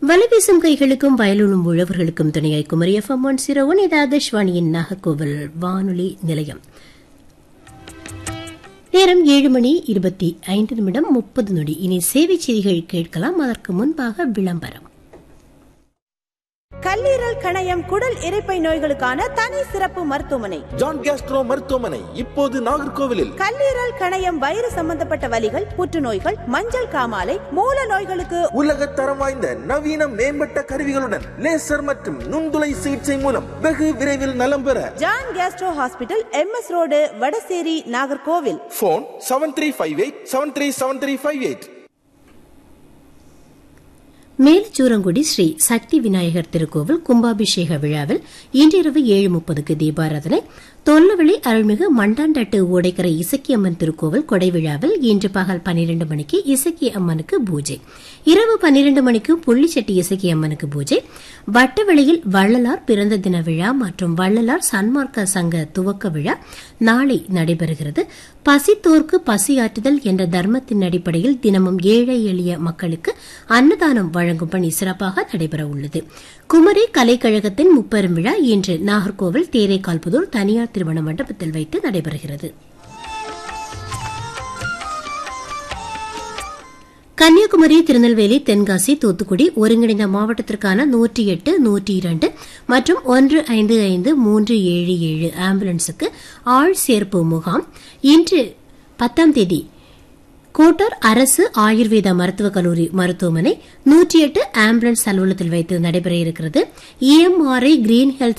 வலைவீசும் கைகளுக்கும் வயலுணும் உழவர்களுக்கும் துணையாய் Kumari FM one zero one இது ஆகாஷ்வாணியின் நாகர்கோவில் வானொலி நிலையம் நேரம் ஏழு மணி இருபத்தி ஐந்து நிமிடம் முப்பது நொடி இனி சேவை செய்திகள் கேட்கலாம் அதற்கு முன்பாக விளம்பரம் கல்லீரல் கணையம் குடல் இரைப்பை நோய்களுக்கான தனி சிறப்பு மருத்துவமனை ஜான் கேஸ்ட்ரோ மருத்துவமனை இப்போது நாகர்கோவிலில் கல்லீரல் கணையம் வயிறு சம்பந்தப்பட்ட வலிகள் புற்றுநோய்கள் மஞ்சள் காமாலை மூல நோய்களுக்கு உலக தரம் வாய்ந்த நவீன மேம்பட்ட கருவிகளுடன் லேசர் மற்றும் நுண்துளை சிகிச்சை மூலம் வெகு விரைவில் நலம் பெற John Castro hospital M S road Vadasery Nagercoil phone seven three five eight seven three seven three five eight Melsurangudi Sri Sakthi Vinayagar திருக்கோவில் கும்பாபிஷேக விழாவில் இன்றிரவு ஏழு முப்பதுக்கு தீபாராதனை தொல்லவெளி அருள்மிகு மண்டாண்டட்டு ஓடைக்கரை இசக்கி அம்மன் திருக்கோவில் கொடை விழாவில் இன்று பகல் பன்னிரண்டு மணிக்கு இசக்கி அம்மனுக்கு பூஜை இரவு பன்னிரண்டு மணிக்கு புள்ளிச்செட்டி இசக்கி அம்மனுக்கு பூஜை வட்டவெளியில் வள்ளலார் பிறந்த தின விழா மற்றும் வள்ளலார் சன்மார்க்க சங்க துவக்க விழா நாளை நடைபெறுகிறது பசித்தோர்க்கு பசியாற்றுதல் என்ற தர்மத்தின் அடிப்படையில் தினமும் ஏழை எளிய மக்களுக்கு அன்னதானம் வழங்கும் பணி சிறப்பாக நடைபெற உள்ளது குமரி கலைக்கழகத்தின் முப்பெரும் விழா இன்று நாகர்கோவில் தேரைக்கால்புதூர் தனியார் திருமண மண்டபத்தில் வைத்து நடைபெறுகிறது கன்னியாகுமரி திருநெல்வேலி தென்காசி தூத்துக்குடி ஒருங்கிணைந்த மாவட்டத்திற்கான நூற்றி எட்டு நூற்றி இரண்டு மற்றும் ஒன்று ஐந்து ஐந்து மூன்று ஏழு ஏழு ஆம்புலன்ஸுக்கு ஆள் சேர்ப்பு முகாம் இன்று பத்தாம் தேதி கோட்டார் அரசு ஆயுர்வேத மருத்துவக் கல்லூரி மருத்துவமனை நூற்றி எட்டு ஆம்புலன்ஸ் அலுவலகத்தில் வைத்து நடைபெற இருக்கிறது இஎம்ஆர்ஐ கிரீன் ஹெல்த்